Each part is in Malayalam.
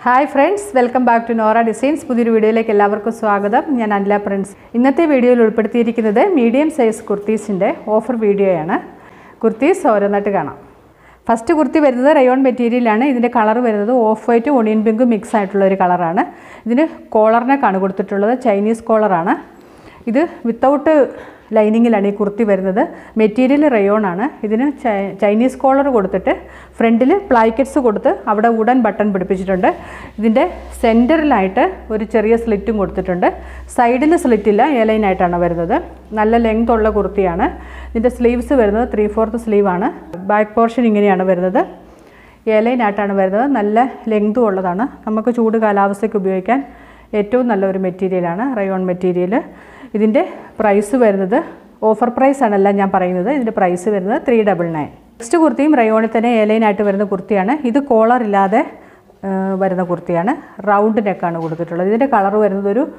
hi friends welcome back to Nora designs പുതിയൊരു വീഡിയോയിലേക്ക് എല്ലാവർക്കും സ്വാഗതം ഞാൻ അനില പ്രിൻസ് ഇന്നത്തെ വീഡിയോയിൽ ഉൾപ്പെടുത്തിയിരിക്കുന്നത് മീഡിയം സൈസ് കുർത്തീസിൻ്റെ ഓഫർ വീഡിയോയാണ് കുർത്തീസ് ഓരോന്നായിട്ട് കാണാം ഫസ്റ്റ് കുർത്തി വരുന്നത് റയോൺ മെറ്റീരിയലാണ് ഇതിൻ്റെ കളർ വരുന്നത് off white onion pink mix ആയിട്ടുള്ള ഒരു കളറാണ് ഇതിന് കോളറിനൊക്കെയാണ് കൊടുത്തിട്ടുള്ളത് ചൈനീസ് കോളറാണ് ഇത് വിത്തൗട്ട് ലൈനിങ്ങിലാണ് ഈ കുർത്തി വരുന്നത് മെറ്റീരിയൽ റയോൺ ആണ് ഇതിന് ചൈ- ചൈനീസ് കോളർ കൊടുത്തിട്ട് ഫ്രണ്ടിൽ പ്ലാക്കറ്റ്സ് കൊടുത്ത് അവിടെ ഉടൻ ബട്ടൺ പിടിപ്പിച്ചിട്ടുണ്ട് ഇതിൻ്റെ സെൻറ്ററിലായിട്ട് ഒരു ചെറിയ സ്ലിറ്റും കൊടുത്തിട്ടുണ്ട് സൈഡിൽ സ്ലിറ്റില്ല എ ലൈനായിട്ടാണ് വരുന്നത് നല്ല ലെങ്ത് ഉള്ള കുർത്തിയാണ് ഇതിൻ്റെ സ്ലീവ്സ് വരുന്നത് ത്രീ ഫോർത്ത് സ്ലീവാണ് ബാക്ക് പോർഷൻ ഇങ്ങനെയാണ് വരുന്നത് എ ലൈനായിട്ടാണ് വരുന്നത് നല്ല ലെങ്തും ഉള്ളതാണ് നമുക്ക് ചൂട് കാലാവസ്ഥയ്ക്ക് ഉപയോഗിക്കാൻ ഏറ്റവും നല്ലൊരു മെറ്റീരിയലാണ് റയോൺ മെറ്റീരിയൽ ഇതിൻ്റെ പ്രൈസ് വരുന്നത് ഓഫർ പ്രൈസ് ആണല്ല ഞാൻ പറയുന്നത് ഇതിൻ്റെ പ്രൈസ് വരുന്നത് ത്രീ ഡബിൾ നയൻ നെക്സ്റ്റ് കുർത്തിയും റയോണിൽ തന്നെ എ ലൈനായിട്ട് വരുന്ന കുർത്തിയാണ് ഇത് കോളർ ഇല്ലാതെ ആ, വരുന്ന കുർത്തിയാണ് റൗണ്ട് നെക്കാണ് കൊടുത്തിട്ടുള്ളത് ഇതിൻ്റെ കളർ വരുന്നത് ഒരു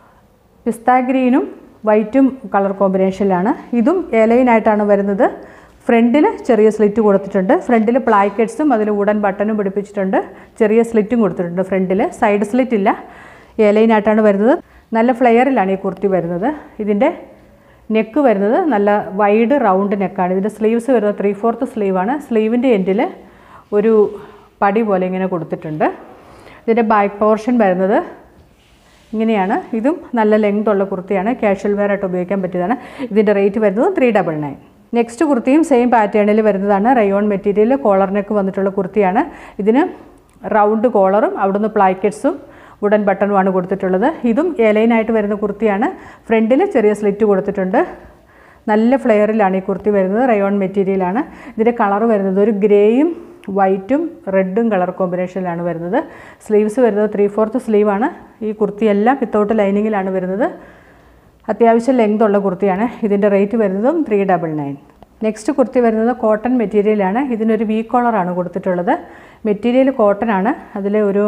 പിസ്ത ഗ്രീനും വൈറ്റും കളർ കോമ്പിനേഷനിലാണ് ഇതും എ ലൈനായിട്ടാണ് വരുന്നത് ഫ്രണ്ടിൽ ചെറിയ സ്ലിറ്റ് കൊടുത്തിട്ടുണ്ട് ഫ്രണ്ടിൽ പ്ലാക്കറ്റ്സും അതിൽ ഉടൻ ബട്ടണും പിടിപ്പിച്ചിട്ടുണ്ട് ചെറിയ സ്ലിറ്റും കൊടുത്തിട്ടുണ്ട് ഫ്രണ്ടിൽ സൈഡ് സ്ലിറ്റ് ഇല്ല എ ലൈനായിട്ടാണ് വരുന്നത് നല്ല ഫ്ലെയറിലാണ് ഈ കുർത്തി വരുന്നത് ഇതിൻ്റെ നെക്ക് വരുന്നത് നല്ല വൈഡ് റൗണ്ട് നെക്കാണ് ഇതിൻ്റെ സ്ലീവ്സ് വരുന്നത് ത്രീ ഫോർത്ത് സ്ലീവാണ് സ്ലീവിൻ്റെ എൻഡിൽ ഒരു പടി പോലെ ഇങ്ങനെ കൊടുത്തിട്ടുണ്ട് ഇതിൻ്റെ ബാക്ക് പോർഷൻ വരുന്നത് ഇങ്ങനെയാണ് ഇതും നല്ല ലെങ്ത് ഉള്ള കുർത്തിയാണ് കാഷ്വൽ വെയർ ആയിട്ട് ഉപയോഗിക്കാൻ പറ്റിയതാണ് ഇതിൻ്റെ റേറ്റ് വരുന്നത് ത്രീ ഡബിൾ നയൻ നെക്സ്റ്റ് കുർത്തിയും സെയിം പാറ്റേണിൽ വരുന്നതാണ് റയോൺ മെറ്റീരിയൽ കോളർ നെക്ക് വന്നിട്ടുള്ള കുർത്തിയാണ് ഇതിന് റൗണ്ട് കോളറും അവിടുന്ന് പ്ലാക്കറ്റ്സും വുഡൻ ബട്ടണുമാണ് കൊടുത്തിട്ടുള്ളത് ഇതും എലൈനായിട്ട് വരുന്ന കുർത്തിയാണ് ഫ്രണ്ടിൽ ചെറിയ സ്ലിറ്റ് കൊടുത്തിട്ടുണ്ട് നല്ല ഫ്ലെയറിലാണ് ഈ കുർത്തി വരുന്നത് റയോൺ മെറ്റീരിയലാണ് ഇതിൻ്റെ കളർ വരുന്നത് ഒരു ഗ്രേയും വൈറ്റും റെഡും കളർ കോമ്പിനേഷനിലാണ് വരുന്നത് സ്ലീവ്സ് വരുന്നത് ത്രീ ഫോർത്ത് സ്ലീവാണ് ഈ കുർത്തിയെല്ലാം വിത്തൗട്ട് ലൈനിങ്ങിലാണ് വരുന്നത് അത്യാവശ്യം ലെങ്ത് ഉള്ള കുർത്തിയാണ് ഇതിൻ്റെ റേറ്റ് വരുന്നതും three double nine next kurti വരുന്നത് കോട്ടൺ മെറ്റീരിയലാണ് ഇതിനൊരു വി കോളറാണ് കൊടുത്തിട്ടുള്ളത് മെറ്റീരിയൽ കോട്ടൺ ആണ് അതിൽ ഒരു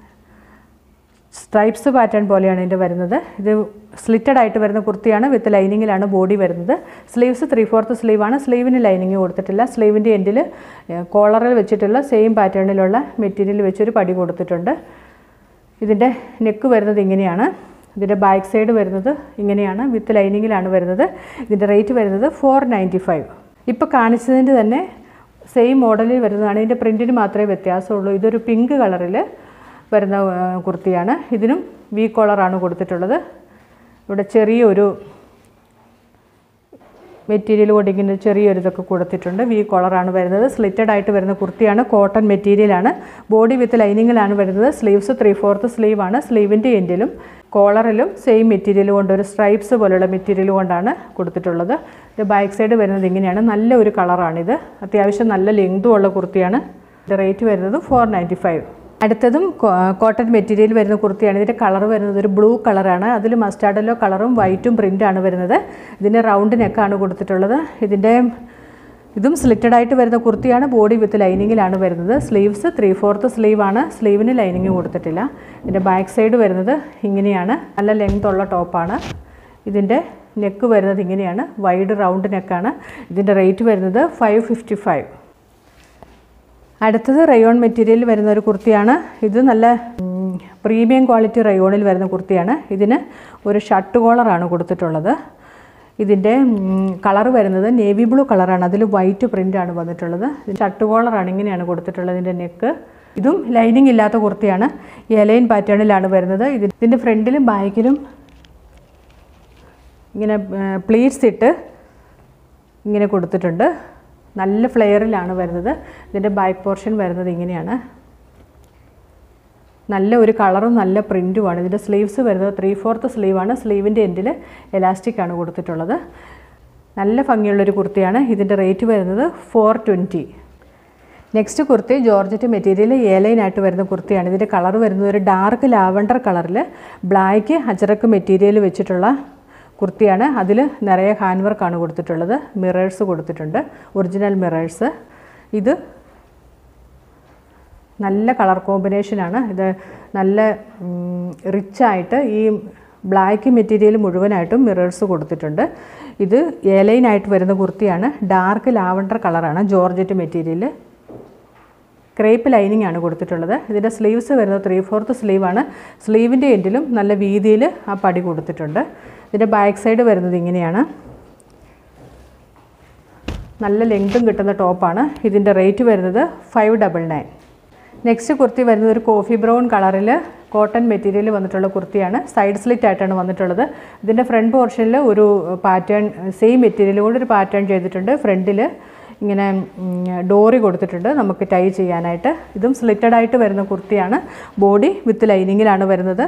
സ്ട്രൈപ്സ് പാറ്റേൺ പോലെയാണ് ഇതിൻ്റെ വരുന്നത് ഇത് സ്ലിറ്റഡ് ആയിട്ട് വരുന്ന കുർത്തിയാണ് വിത്ത് ലൈനിങ്ങിലാണ് ബോഡി വരുന്നത് സ്ലീവ്സ് ത്രീ ഫോർത്ത് സ്ലീവാണ് സ്ലീവിന് ലൈനിങ് കൊടുത്തിട്ടില്ല സ്ലീവിൻ്റെ എൻഡിൽ കോളറിൽ വെച്ചിട്ടുള്ള സെയിം പാറ്റേണിലുള്ള മെറ്റീരിയൽ വെച്ചൊരു പടി കൊടുത്തിട്ടുണ്ട് ഇതിൻ്റെ നെക്ക് വരുന്നത് ഇങ്ങനെയാണ് ഇതിൻ്റെ ബാക്ക് സൈഡ് വരുന്നത് ഇങ്ങനെയാണ് വിത്ത് ലൈനിങ്ങിലാണ് വരുന്നത് ഇതിൻ്റെ റേറ്റ് വരുന്നത് ഫോർ നയൻറ്റി ഫൈവ് ഇപ്പോൾ കാണിച്ചതിൻ്റെ തന്നെ സെയിം മോഡലിൽ വരുന്നതാണ് ഇതിൻ്റെ പ്രിൻറ്റിന് മാത്രമേ വ്യത്യാസമുള്ളൂ ഇതൊരു പിങ്ക് കളറിൽ വരുന്ന ആ, കുർത്തിയാണ് ഇതിനും വി കോളറാണ് കൊടുത്തിട്ടുള്ളത് ഇവിടെ ചെറിയൊരു മെറ്റീരിയൽ കൊണ്ട് ഇങ്ങനെ ചെറിയൊരു ഇതൊക്കെ കൊടുത്തിട്ടുണ്ട് വി കോളറാണ് വരുന്നത് സ്ലിറ്റഡ് ആയിട്ട് വരുന്ന കുർത്തിയാണ് കോട്ടൺ മെറ്റീരിയലാണ് ബോഡി വിത്ത് ലൈനിങ്ങിലാണ് വരുന്നത് സ്ലീവ്സ് ത്രീ ഫോർത്ത് സ്ലീവാണ് സ്ലീവിൻ്റെ എൻഡിലും കോളറിലും സെയിം മെറ്റീരിയൽ കൊണ്ട് ഒരു സ്ട്രൈപ്സ് പോലുള്ള മെറ്റീരിയൽ കൊണ്ടാണ് കൊടുത്തിട്ടുള്ളത് ഇത് ബാക്ക് സൈഡ് വരുന്നത് ഇങ്ങനെയാണ് നല്ല ഒരു കളറാണിത് അത്യാവശ്യം നല്ല ലെങ്തും ഉള്ള കുർത്തിയാണ് ഇതിൻ്റെ റേറ്റ് വരുന്നത് ഫോർ നയൻറ്റി ഫൈവ് അടുത്തതും കോ- കോട്ടൺ മെറ്റീരിയൽ വരുന്ന കുർത്തിയാണ് ഇതിൻ്റെ കളർ വരുന്നത് ഒരു ബ്ലൂ കളറാണ് അതിൽ മസ്റ്റാർഡ് യെല്ലോ കളറും വൈറ്റും പ്രിൻ്റാണ് വരുന്നത് ഇതിൻ്റെ റൗണ്ട് നെക്കാണ് കൊടുത്തിട്ടുള്ളത് ഇതിൻ്റെ ഇതും സ്ലിറ്റഡ് ആയിട്ട് വരുന്ന കുർത്തിയാണ് ബോഡി വിത്ത് ലൈനിങ്ങിലാണ് വരുന്നത് സ്ലീവ്സ് ത്രീ ഫോർത്ത് സ്ലീവാണ് സ്ലീവിന് ലൈനിങ് കൊടുത്തിട്ടില്ല ഇതിൻ്റെ ബാക്ക് സൈഡ് വരുന്നത് ഇങ്ങനെയാണ് നല്ല ലെങ്ത് ഉള്ള ടോപ്പാണ് ഇതിൻ്റെ നെക്ക് വരുന്നത് ഇങ്ങനെയാണ് വൈഡ് റൗണ്ട് നെക്കാണ് ഇതിൻ്റെ റേറ്റ് വരുന്നത് ഫൈവ് ഫിഫ്റ്റി ഫൈവ് അടുത്തത് റയോൺ മെറ്റീരിയൽ വരുന്ന ഒരു കുർത്തിയാണ് ഇത് നല്ല ഉം, പ്രീമിയം ക്വാളിറ്റി റയോണിൽ വരുന്ന കുർത്തിയാണ് ഇതിന് ഒരു ഷർട്ട് കോളറാണ് കൊടുത്തിട്ടുള്ളത് ഇതിൻ്റെ കളർ വരുന്നത് നേവി ബ്ലൂ കളറാണ് അതിൽ വൈറ്റ് പ്രിൻ്റാണ് വന്നിട്ടുള്ളത് ഇത് ഷർട്ട് കോളറാണ് ഇങ്ങനെയാണ് കൊടുത്തിട്ടുള്ളത് ഇതിൻ്റെ നെക്ക് ഇതും ലൈനിങ് ഇല്ലാത്ത കുർത്തിയാണ് എലൈൻ പാറ്റേണിലാണ് വരുന്നത് ഇത് ഇതിൻ്റെ ഫ്രണ്ടിലും ബാക്കിലും ഇങ്ങനെ പ്ലീറ്റ്സ് ഇട്ട് ഇങ്ങനെ കൊടുത്തിട്ടുണ്ട് നല്ല ഫ്ലെയറിലാണ് വരുന്നത് ഇതിൻ്റെ ബാക്ക് പോർഷൻ വരുന്നത് ഇങ്ങനെയാണ് നല്ല ഒരു കളറും നല്ല പ്രിൻറ്റുമാണ് ഇതിൻ്റെ സ്ലീവ്സ് വരുന്നത് ത്രീ ഫോർത്ത് സ്ലീവാണ് സ്ലീവിൻ്റെ എൻഡിൽ എലാസ്റ്റിക് ആണ് കൊടുത്തിട്ടുള്ളത് നല്ല ഭംഗിയുള്ളൊരു കുർത്തിയാണ് ഇതിൻ്റെ റേറ്റ് വരുന്നത് four twenty next kurti georgette material ഏലൈനായിട്ട് വരുന്ന കുർത്തിയാണ് ഇതിൻ്റെ കളർ വരുന്നത് ഒരു ഡാർക്ക് ലാവണ്ടർ കളറിൽ ബ്ലാക്ക് അജറക്ക് മെറ്റീരിയൽ വെച്ചിട്ടുള്ള കുർത്തിയാണ് അതിൽ നിറയെ ഹാൻഡ് വർക്കാണ് കൊടുത്തിട്ടുള്ളത് മിറേഴ്സ് കൊടുത്തിട്ടുണ്ട് ഒറിജിനൽ മിറേഴ്സ് ഇത് നല്ല കളർ കോമ്പിനേഷനാണ് ഇത് നല്ല റിച്ചായിട്ട് ഈ ബ്ലാക്ക് മെറ്റീരിയൽ മുഴുവനായിട്ടും മിറേഴ്സ് കൊടുത്തിട്ടുണ്ട് ഇത് ഏലൈനായിട്ട് വരുന്ന കുർത്തിയാണ് ഡാർക്ക് ലാവണ്ടർ കളറാണ് ജോർജറ്റ് മെറ്റീരിയൽ ക്രേപ്പ് ലൈനിങ് ആണ് കൊടുത്തിട്ടുള്ളത് ഇതിൻ്റെ സ്ലീവ്സ് വരുന്നത് ത്രീ ഫോർത്ത് സ്ലീവാണ് സ്ലീവിൻ്റെ എൻഡിലും നല്ല വീതിയിൽ ആ പടി കൊടുത്തിട്ടുണ്ട് ഇതിൻ്റെ ബാക്ക് സൈഡ് വരുന്നത് ഇങ്ങനെയാണ് നല്ല ലെങ്തും കിട്ടുന്ന ടോപ്പാണ് ഇതിൻ്റെ റേറ്റ് വരുന്നത് five double nine next kurti വരുന്നത് ഒരു കോഫി ബ്രൗൺ കളറിൽ കോട്ടൺ മെറ്റീരിയൽ വന്നിട്ടുള്ള കുർത്തിയാണ് സൈഡ് സ്ലിറ്റ് ആയിട്ടാണ് വന്നിട്ടുള്ളത് ഇതിൻ്റെ ഫ്രണ്ട് പോർഷനിൽ ഒരു പാറ്റേൺ സെയിം മെറ്റീരിയൽ കൊണ്ട് ഒരു പാറ്റേൺ ചെയ്തിട്ടുണ്ട് ഫ്രണ്ടിൽ ഇങ്ങനെ ഡോറി കൊടുത്തിട്ടുണ്ട് നമുക്ക് ടൈ ചെയ്യാനായിട്ട് ഇതും സ്ലിറ്റഡ് ആയിട്ട് വരുന്ന കുർത്തിയാണ് ബോഡി വിത്ത് ലൈനിങ്ങിലാണ് വരുന്നത്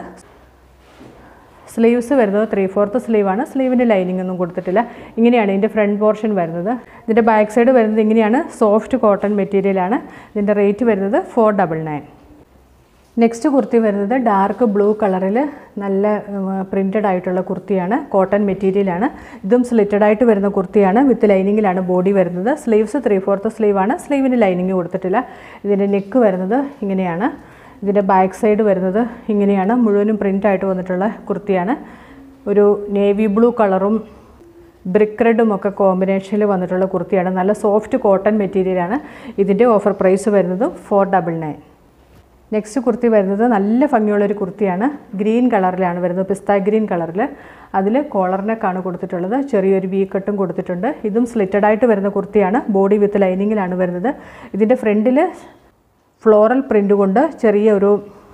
സ്ലീവ്സ് വരുന്നത് ത്രീ ഫോർത്ത് സ്ലീവാണ് സ്ലീവിൻ്റെ ലൈനിങ് ഒന്നും കൊടുത്തിട്ടില്ല ഇങ്ങനെയാണ് ഇതിൻ്റെ ഫ്രണ്ട് പോർഷൻ വരുന്നത് ഇതിൻ്റെ ബാക്ക് സൈഡ് വരുന്നത് ഇങ്ങനെയാണ് സോഫ്റ്റ് കോട്ടൺ മെറ്റീരിയലാണ് ഇതിൻ്റെ റേറ്റ് വരുന്നത് four double nine next kurti വരുന്നത് ഡാർക്ക് ബ്ലൂ കളറിൽ നല്ല പ്രിൻറ്റഡ് ആയിട്ടുള്ള കുർത്തിയാണ് കോട്ടൺ മെറ്റീരിയലാണ് ഇതും സ്ലിറ്റഡ് ആയിട്ട് വരുന്ന കുർത്തിയാണ് വിത്ത് ലൈനിങ്ങിലാണ് ബോഡി വരുന്നത് സ്ലീവ്സ് ത്രീ ഫോർത്ത് സ്ലീവാണ് സ്ലീവിന് ലൈനിങ് കൊടുത്തിട്ടില്ല ഇതിൻ്റെ നെക്ക് വരുന്നത് ഇങ്ങനെയാണ് ഇതിൻ്റെ ബാക്ക് സൈഡ് വരുന്നത് ഇങ്ങനെയാണ് മുഴുവനും പ്രിൻ്റ് ആയിട്ട് വന്നിട്ടുള്ള കുർത്തിയാണ് ഒരു നേവി ബ്ലൂ കളറും ബ്രിക്ക് റെഡും ഒക്കെ കോമ്പിനേഷനിൽ വന്നിട്ടുള്ള കുർത്തിയാണ് നല്ല സോഫ്റ്റ് കോട്ടൺ മെറ്റീരിയലാണ് ഇതിൻ്റെ ഓഫർ പ്രൈസ് വരുന്നത് four double nine next kurti വരുന്നത് നല്ല ഭംഗിയുള്ളൊരു കുർത്തിയാണ് ഗ്രീൻ കളറിലാണ് വരുന്നത് പിസ്ത ഗ്രീൻ കളറിൽ അതിൽ കോളറിനൊക്കെയാണ് കൊടുത്തിട്ടുള്ളത് ചെറിയൊരു വി കട്ടും കൊടുത്തിട്ടുണ്ട് ഇതും സ്ലിറ്റഡ് ആയിട്ട് വരുന്ന കുർത്തിയാണ് ബോഡി വിത്ത് ലൈനിങ്ങിലാണ് വരുന്നത് ഇതിൻ്റെ ഫ്രണ്ടിൽ ഫ്ലോറൽ പ്രിൻ്റ് കൊണ്ട് ചെറിയ ഒരു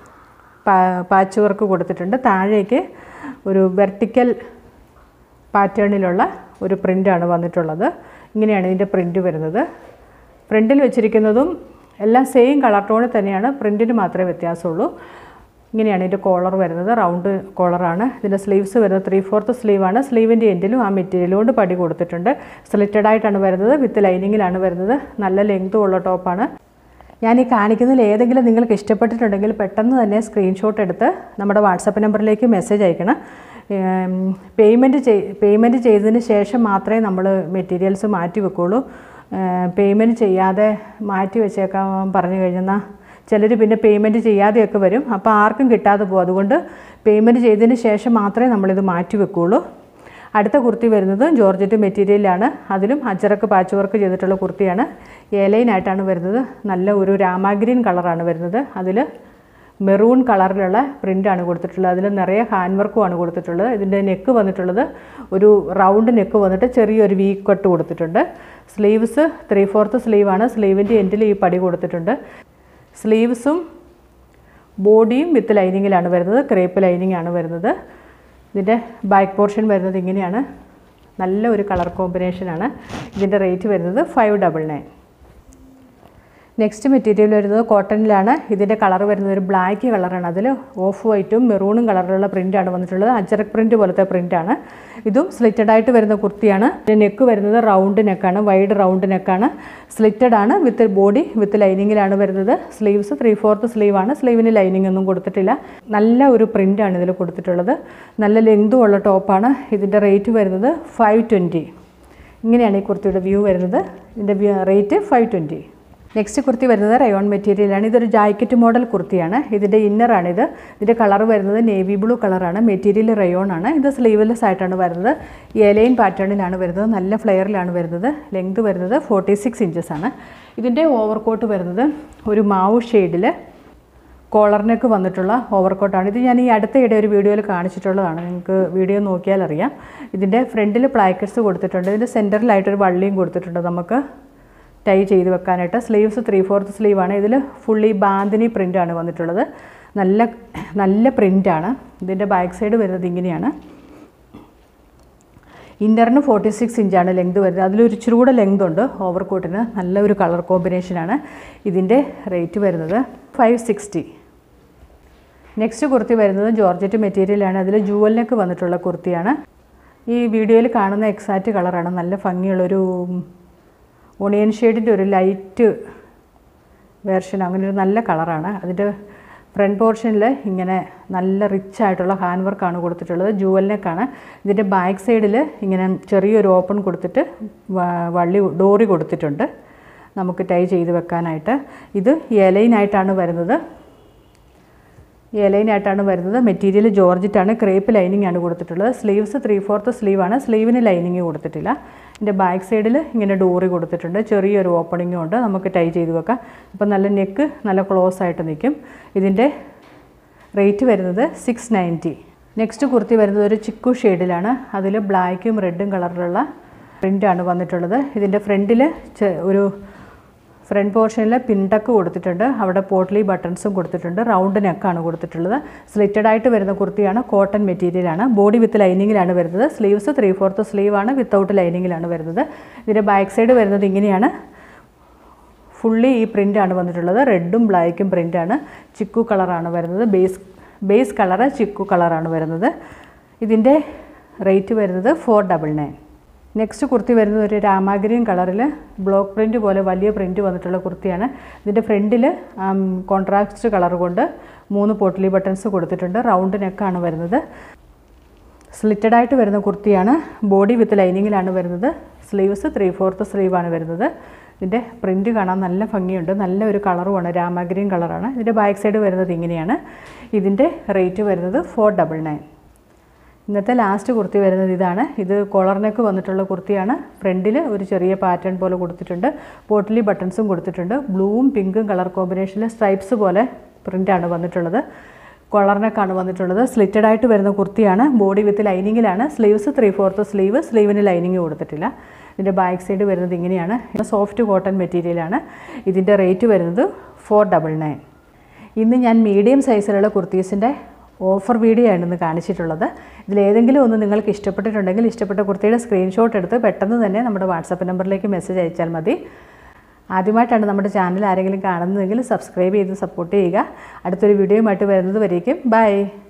പാച്ച് വർക്ക് കൊടുത്തിട്ടുണ്ട് താഴേക്ക് ഒരു വെർട്ടിക്കൽ പാറ്റേണിലുള്ള ഒരു പ്രിൻ്റാണ് വന്നിട്ടുള്ളത് ഇങ്ങനെയാണ് ഇതിൻ്റെ പ്രിൻ്റ് വരുന്നത് ഫ്രണ്ടിൽ വെച്ചിരിക്കുന്നതും എല്ലാം സെയിം കളർ ടോണിൽ തന്നെയാണ് പ്രിൻറ്റിന് മാത്രമേ വ്യത്യാസമുള്ളൂ ഇങ്ങനെയാണ് ഇതിൻ്റെ കോളർ വരുന്നത് റൗണ്ട് കോളറാണ് ഇതിൻ്റെ സ്ലീവ്സ് വരുന്നത് ത്രീ ഫോർത്ത് സ്ലീവാണ് സ്ലീവിൻ്റെ എൻഡിലും ആ മെറ്റീരിയൽ കൊണ്ട് പടി കൊടുത്തിട്ടുണ്ട് സ്ലിറ്റഡ് ആയിട്ടാണ് വരുന്നത് വിത്ത് ലൈനിങ്ങിലാണ് വരുന്നത് നല്ല ലെങ്തും ഉള്ള ടോപ്പാണ് ഞാൻ ഈ കാണിക്കുന്നതിൽ ഏതെങ്കിലും നിങ്ങൾക്ക് ഇഷ്ടപ്പെട്ടിട്ടുണ്ടെങ്കിൽ പെട്ടെന്ന് തന്നെ സ്ക്രീൻഷോട്ട് എടുത്ത് നമ്മുടെ വാട്സപ്പ് നമ്പറിലേക്ക് മെസ്സേജ് അയക്കണം പേയ്മെൻറ്റ് ചെയ് പേയ്മെൻറ്റ് ചെയ്തതിന് ശേഷം മാത്രമേ നമ്മൾ മെറ്റീരിയൽസ് മാറ്റി വെക്കുള്ളൂ പേയ്മെൻറ്റ് ചെയ്യാതെ മാറ്റി വെച്ചേക്കാൻ പറഞ്ഞു കഴിഞ്ഞാൽ ചിലർ പിന്നെ പേയ്മെൻറ്റ് ചെയ്യാതെയൊക്കെ വരും അപ്പോൾ ആർക്കും കിട്ടാതെ പോകും അതുകൊണ്ട് പേയ്മെൻറ്റ് ചെയ്തതിന് ശേഷം മാത്രമേ നമ്മളിത് മാറ്റി വെക്കുകയുള്ളൂ അടുത്ത കുർത്തി വരുന്നത് ജോർജറ്റ് മെറ്റീരിയലാണ് അതിലും അച്ചറക്ക് പാച്ച് വർക്ക് ചെയ്തിട്ടുള്ള കുർത്തിയാണ് ഏലൈനായിട്ടാണ് വരുന്നത് നല്ല ഒരു രാമാഗ്രീൻ കളറാണ് വരുന്നത് അതിൽ മെറൂൺ കളറിലുള്ള പ്രിൻ്റാണ് കൊടുത്തിട്ടുള്ളത് അതിൽ നിറയെ ഹാൻഡ് വർക്കുമാണ് കൊടുത്തിട്ടുള്ളത് ഇതിൻ്റെ നെക്ക് വന്നിട്ടുള്ളത് ഒരു റൗണ്ട് നെക്ക് വന്നിട്ട് ചെറിയൊരു വീ കട്ട് കൊടുത്തിട്ടുണ്ട് സ്ലീവ്സ് ത്രീ ഫോർത്ത് സ്ലീവാണ് സ്ലീവിൻ്റെ എൻഡിൽ ഈ പടി കൊടുത്തിട്ടുണ്ട് സ്ലീവ്സും ബോഡിയും വിത്ത് ലൈനിങ്ങിലാണ് വരുന്നത് ക്രേപ്പ് ലൈനിങ് ആണ് വരുന്നത് ഇതിൻ്റെ ബാക്ക് പോർഷൻ വരുന്നത് ഇങ്ങനെയാണ് നല്ല ഒരു കളർ കോമ്പിനേഷനാണ് ഇതിൻ്റെ റേറ്റ് വരുന്നത് five double nine next material വരുന്നത് കോട്ടണിലാണ് ഇതിൻ്റെ കളർ വരുന്നത് ഒരു ബ്ലാക്ക് കളറാണ് അതിൽ ഓഫ് വൈറ്റും മെറൂണും കളറിലുള്ള പ്രിൻ്റാണ് വന്നിട്ടുള്ളത് അജറക് പ്രിൻ്റ് പോലത്തെ പ്രിൻ്റാണ് ഇതും സ്ലിറ്റഡ് ആയിട്ട് വരുന്ന കുർത്തിയാണ് നെക്ക് വരുന്നത് റൗണ്ട് നെക്കാണ് വൈഡ് റൗണ്ട് നെക്കാണ് സ്ലിറ്റഡ് ആണ് വിത്ത് ബോഡി വിത്ത് ലൈനിങ്ങിലാണ് വരുന്നത് സ്ലീവ്സ് ത്രീ ഫോർത്ത് സ്ലീവാണ് സ്ലീവിന് ലൈനിങ് ഒന്നും കൊടുത്തിട്ടില്ല നല്ല ഒരു പ്രിൻ്റാണ് ഇതിൽ കൊടുത്തിട്ടുള്ളത് നല്ല ലെങ്തും ഉള്ള ടോപ്പാണ് ഇതിൻ്റെ റേറ്റ് വരുന്നത് ഫൈവ് ട്വൻറ്റി ഇങ്ങനെയാണ് ഈ കുർത്തിയുടെ വ്യൂ വരുന്നത് ഇതിൻ്റെ rate five twenty next kurti വരുന്നത് റയോൺ മെറ്റീരിയലാണ് ഇതൊരു ജാക്കറ്റ് മോഡൽ കുർത്തിയാണ് ഇതിൻ്റെ ഇന്നറാണിത് ഇതിൻ്റെ കളർ വരുന്നത് നേവി ബ്ലൂ കളറാണ് മെറ്റീരിയൽ റയോൺ ആണ് ഇത് സ്ലീവ്ലെസ് ആയിട്ടാണ് വരുന്നത് ഏലൈൻ പാറ്റേണിലാണ് വരുന്നത് നല്ല ഫ്ലെയറിലാണ് വരുന്നത് ലെങ്ത് വരുന്നത് ഫോർട്ടി സിക്സ് ഇഞ്ചസ് ആണ് ഇതിൻ്റെ ഓവർകോട്ട് വരുന്നത് ഒരു മാവ് ഷെയ്ഡിൽ കോളറിനൊക്കെ വന്നിട്ടുള്ള ഓവർകോട്ടാണ് ഇത് ഞാൻ ഈ അടുത്തയിടെ ഒരു വീഡിയോയിൽ കാണിച്ചിട്ടുള്ളതാണ് നിങ്ങൾക്ക് വീഡിയോ നോക്കിയാൽ അറിയാം ഇതിൻ്റെ ഫ്രണ്ടിൽ പ്ലാക്കറ്റ്സ് കൊടുത്തിട്ടുണ്ട് ഇതിൻ്റെ സെൻറ്ററിലായിട്ടൊരു വള്ളിയും കൊടുത്തിട്ടുണ്ട് നമുക്ക് ടൈ ചെയ്ത് വെക്കാനായിട്ട് സ്ലീവ്സ് ത്രീ ഫോർത്ത് സ്ലീവാണ് ഇതിൽ ഫുള്ളി ബാന്തിനി പ്രിൻ്റാണ് വന്നിട്ടുള്ളത് നല്ല നല്ല പ്രിൻ്റാണ് ഇതിൻ്റെ ബാക്ക് സൈഡ് വരുന്നത് ഇങ്ങനെയാണ് ഇന്നറിന് ഫോർട്ടി സിക്സ് ഇഞ്ചാണ് ലെങ്ത് വരുന്നത് അതിലൊരു ഇച്ചിരി കൂടെ ലെങ്ത് ഉണ്ട് ഓവർകോട്ടിന് നല്ല ഒരു കളർ കോമ്പിനേഷനാണ് ഇതിൻ്റെ റേറ്റ് വരുന്നത് ഫൈവ് സിക്സ്റ്റി നെക്സ്റ്റ് കുർത്തി വരുന്നത് ജോർജറ്റ് മെറ്റീരിയലാണ് അതിൽ ജൂവലിനൊക്കെ വന്നിട്ടുള്ള കുർത്തിയാണ് ഈ വീഡിയോയിൽ കാണുന്ന എക്സാക്റ്റ് കളറാണ് നല്ല ഭംഗിയുള്ളൊരു ഓണിയൻ ഷെയ്ഡിൻ്റെ ഒരു ലൈറ്റ് വേർഷൻ അങ്ങനെ ഒരു നല്ല കളറാണ് അതിൻ്റെ ഫ്രണ്ട് പോർഷനിൽ ഇങ്ങനെ നല്ല റിച്ച് ആയിട്ടുള്ള ഹാൻഡ് വർക്കാണ് കൊടുത്തിട്ടുള്ളത് ജൂവലിനൊക്കെയാണ് ഇതിൻ്റെ ബാക്ക് സൈഡിൽ ഇങ്ങനെ ചെറിയൊരു ഓപ്പൺ കൊടുത്തിട്ട് വ- വള്ളി ഡോറി കൊടുത്തിട്ടുണ്ട് നമുക്ക് ടൈ ചെയ്ത് വെക്കാനായിട്ട് ഇത് ഇലയിനായിട്ടാണ് വരുന്നത് ഇലയിനായിട്ടാണ് വരുന്നത് മെറ്റീരിയൽ ജോർജറ്റാണ് ക്രേപ്പ് ലൈനിങ് ആണ് കൊടുത്തിട്ടുള്ളത് സ്ലീവ്സ് ത്രീ ഫോർത്ത് സ്ലീവാണ് സ്ലീവിന് ലൈനിങ് കൊടുത്തിട്ടില്ല ഇതിൻ്റെ ബാക്ക് സൈഡിൽ ഇങ്ങനെ ഡോറി കൊടുത്തിട്ടുണ്ട് ചെറിയൊരു ഓപ്പണിങ്ങും ഉണ്ട് നമുക്ക് ടൈ ചെയ്ത് വെക്കാം അപ്പോൾ നല്ല നെക്ക് നല്ല ക്ലോസ് ആയിട്ട് നിൽക്കും ഇതിൻ്റെ റേറ്റ് വരുന്നത് സിക്സ് നയൻറ്റി നെക്സ്റ്റ് കുർത്തി വരുന്നത് ഒരു ചിക്കു ഷെയ്ഡിലാണ് അതിൽ ബ്ലാക്കും റെഡും കളറിലുള്ള പ്രിൻ്റാണ് വന്നിട്ടുള്ളത് ഇതിൻ്റെ ഫ്രണ്ടിൽ ഒരു ഫ്രണ്ട് പോർഷനിൽ പിൻടക്ക് കൊടുത്തിട്ടുണ്ട് അവിടെ പോട്ട്ലി ബട്ടൺസും കൊടുത്തിട്ടുണ്ട് റൗണ്ട് നെക്കാണ് കൊടുത്തിട്ടുള്ളത് സ്ലിറ്റഡ് ആയിട്ട് വരുന്ന കുർത്തിയാണ് കോട്ടൺ മെറ്റീരിയലാണ് ബോഡി വിത്ത് ലൈനിങ്ങിലാണ് വരുന്നത് സ്ലീവ്സ് ത്രീ ഫോർത്ത് സ്ലീവാണ് വിത്തൗട്ട് ലൈനിങ്ങിലാണ് വരുന്നത് ഇതിൻ്റെ ബാക്ക് സൈഡ് വരുന്നത് ഇങ്ങനെയാണ് ഫുള്ളി ഈ പ്രിൻ്റാണ് വന്നിട്ടുള്ളത് റെഡും ബ്ലാക്കും പ്രിൻ്റാണ് ചിക്കു കളറാണ് വരുന്നത് ബേസ് ബേസ് കളറ് ചിക്കു കളറാണ് വരുന്നത് ഇതിൻ്റെ റേറ്റ് വരുന്നത് four double nine next kurti വരുന്നത് ഒരു രാമാഗ്രീൻ കളറിൽ ബ്ലോക്ക് പ്രിൻ്റ് പോലെ വലിയ പ്രിൻ്റ് വന്നിട്ടുള്ള കുർത്തിയാണ് ഇതിൻ്റെ ഫ്രണ്ടിൽ കോൺട്രാസ്റ്റ് കളർ കൊണ്ട് മൂന്ന് പോട്ട്ലി ബട്ടൺസ് കൊടുത്തിട്ടുണ്ട് റൗണ്ട് നെക്കാണ് വരുന്നത് സ്ലിറ്റഡ് ആയിട്ട് വരുന്ന കുർത്തിയാണ് ബോഡി വിത്ത് ലൈനിങ്ങിലാണ് വരുന്നത് സ്ലീവ്സ് ത്രീ ഫോർത്ത് സ്ലീവാണ് വരുന്നത് ഇതിൻ്റെ പ്രിൻ്റ് കാണാൻ നല്ല ഭംഗിയുണ്ട് നല്ല ഒരു കളറുമാണ് രാമഗ്രീൻ കളറാണ് ഇതിൻ്റെ ബാക്ക് സൈഡ് വരുന്നത് ഇങ്ങനെയാണ് ഇതിൻ്റെ റേറ്റ് വരുന്നത് ഫോർ ഡബിൾ നയൻ ഇന്നത്തെ ലാസ്റ്റ് കുർത്തി വരുന്നത് ഇതാണ് ഇത് കോളർ നെക്ക് വന്നിട്ടുള്ള കുർത്തിയാണ് ഫ്രണ്ടിൽ ഒരു ചെറിയ പാറ്റേൺ പോലെ കൊടുത്തിട്ടുണ്ട് പോട്ടിലി ബട്ടൺസും കൊടുത്തിട്ടുണ്ട് ബ്ലൂവും പിങ്കും കളർ കോമ്പിനേഷനിൽ സ്ട്രൈപ്സ് പോലെ പ്രിൻ്റാണ് വന്നിട്ടുള്ളത് കോളർ നെക്കാണ് വന്നിട്ടുള്ളത് സ്ലിറ്റഡ് ആയിട്ട് വരുന്ന കുർത്തിയാണ് ബോഡി വിത്ത് ലൈനിങ്ങിലാണ് സ്ലീവ്സ് ത്രീ ഫോർത്ത് സ്ലീവ് സ്ലീവിന് ലൈനിങ് കൊടുത്തിട്ടില്ല ഇതിൻ്റെ ബാക്ക് സൈഡ് വരുന്നത് ഇങ്ങനെയാണ് ഇത് സോഫ്റ്റ് കോട്ടൺ മെറ്റീരിയലാണ് ഇതിൻ്റെ റേറ്റ് വരുന്നത് ഫോർ ഡബിൾ നയൻ ഇന്ന് ഞാൻ മീഡിയം സൈസിലുള്ള കുർത്തീസിൻ്റെ ഓഫർ വീഡിയോ ആണ് ഇന്ന് കാണിച്ചിട്ടുള്ളത് ഇതിലേതെങ്കിലും ഒന്ന് നിങ്ങൾക്ക് ഇഷ്ടപ്പെട്ടിട്ടുണ്ടെങ്കിൽ ഇഷ്ടപ്പെട്ട കുർത്തിയുടെ സ്ക്രീൻഷോട്ട് എടുത്ത് പെട്ടെന്ന് തന്നെ നമ്മുടെ വാട്സപ്പ് നമ്പറിലേക്ക് മെസ്സേജ് അയച്ചാൽ മതി ആദ്യമായിട്ടാണ് നമ്മുടെ ചാനൽ ആരെങ്കിലും കാണുന്നതെങ്കിൽ സബ്സ്ക്രൈബ് ചെയ്ത് സപ്പോർട്ട് ചെയ്യുക അടുത്തൊരു വീഡിയോയുമായിട്ട് വരുന്നത് വരേക്കും ബൈ